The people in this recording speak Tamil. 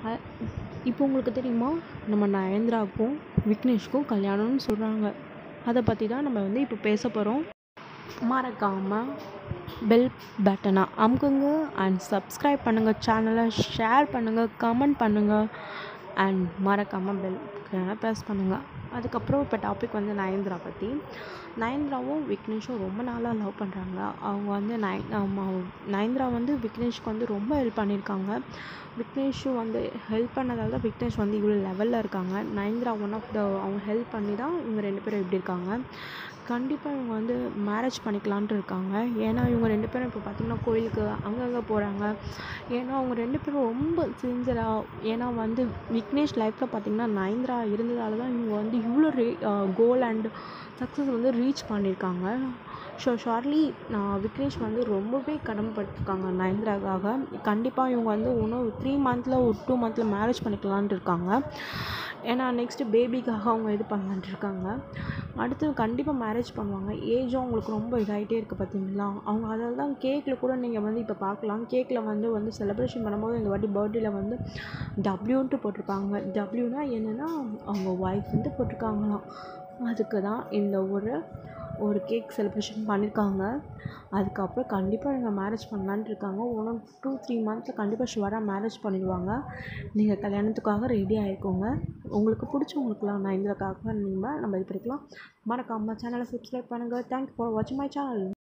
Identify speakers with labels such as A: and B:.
A: இப்போ உங்களுக்கு தெரியுமா நம்ம நயன்தாராவுக்கும் விக்னேஷ்க்கும் கல்யாணம்னு சொல்கிறாங்க அதை பற்றி தான் நம்ம வந்து இப்போ பேச போகிறோம் மறக்காமல் பெல் பட்டனை அமுக்குங்க அண்ட் சப்ஸ்கிரைப் பண்ணுங்கள் சேனலை ஷேர் பண்ணுங்கள் கமெண்ட் பண்ணுங்கள் அண்ட் மறக்காமல் பெல் ப்ரெஸ் பண்ணுங்கள் அதுக்கப்புறம் இப்போ டாபிக் வந்து நயன்தாரா பற்றி நயன்தாராவும் விக்னேஷும் ரொம்ப நாளாக லவ் பண்ணுறாங்க அவங்க வந்து நய நயன்தாரா வந்து விக்னேஷ்க்கு வந்து ரொம்ப ஹெல்ப் பண்ணியிருக்காங்க விக்னேஷும் வந்து ஹெல்ப் பண்ணதால் தான் விக்னேஷ் வந்து இவ்வளோ லெவலில் இருக்காங்க நயன்தாரா ஒன் ஆஃப் த அவங்க ஹெல்ப் பண்ணி தான் இவங்க ரெண்டு பேரும் இப்படி இருக்காங்க கண்டிப்பாக இவங்க வந்து மேரேஜ் பண்ணிக்கலான்ட்டு இருக்காங்க ஏன்னா இவங்க ரெண்டு பேரும் இப்போ பார்த்திங்கன்னா கோயிலுக்கு அங்கங்கே போகிறாங்க ஏன்னா அவங்க ரெண்டு பேரும் ரொம்ப சின்சியராக ஏன்னா வந்து விக்னேஷ் லைஃப்பில் பார்த்திங்கன்னா நயன்தாரா இருந்ததால் தான் இவங்க வந்து இவ்வளோ ரே கோல் அண்ட் சக்ஸஸ் வந்து ரீச் பண்ணியிருக்காங்க ஸோ ஷார்ட்லி நான் விக்னேஷ் வந்து ரொம்பவே கடமைப்பட்டிருக்காங்க நயன்தாராக்காக கண்டிப்பாக இவங்க வந்து இன்னும் த்ரீ மந்தில் ஒரு டூ மந்தில் மேரேஜ் பண்ணிக்கலான்ட்டு இருக்காங்க ஏன்னா நெக்ஸ்ட்டு பேபிக்காக அவங்க இது பண்ணலான்ட்டு இருக்காங்க அடுத்து கண்டிப்பாக மேரேஜ் பண்ணுவாங்க ஏஜும் அவங்களுக்கு ரொம்ப இதாகிட்டே இருக்குது பார்த்தீங்களா அவங்க அதில் தான் கேக்கில் கூட நீங்கள் வந்து இப்போ பார்க்கலாம் கேக்கில் வந்து வந்து செலிப்ரேஷன் பண்ணும்போது இந்த வாட்டி பர்த்டேயில் வந்து டபிள்யூன்ட்டு போட்டிருப்பாங்க டபிள்யூனா என்னென்னா அவங்க ஒய்ஃப் வந்து போட்டிருக்காங்களாம் அதுக்கு தான் இந்த ஒரு ஒரு கேக் செலிப்ரேஷன் பண்ணியிருக்காங்க அதுக்கப்புறம் கண்டிப்பாக இவங்க மேரேஜ் பண்ணலான்ட்டு இருக்காங்க ஒன் டூ த்ரீ மந்த்ஸில் கண்டிப்பாக ஷுவராக மேரேஜ் பண்ணிடுவாங்க நீங்கள் கல்யாணத்துக்காக ரெடி ஆகிக்கோங்க உங்களுக்கு பிடிச்சவங்களுக்குலாம் நான் இந்திரக்காக நீங்கள் நம்ம இது பண்ணிக்கலாம் மறக்காமல் சேனலை சப்ஸ்கிரைப் பண்ணுங்கள் தேங்க்யூ ஃபார் வாட்சிங் மை சேனல்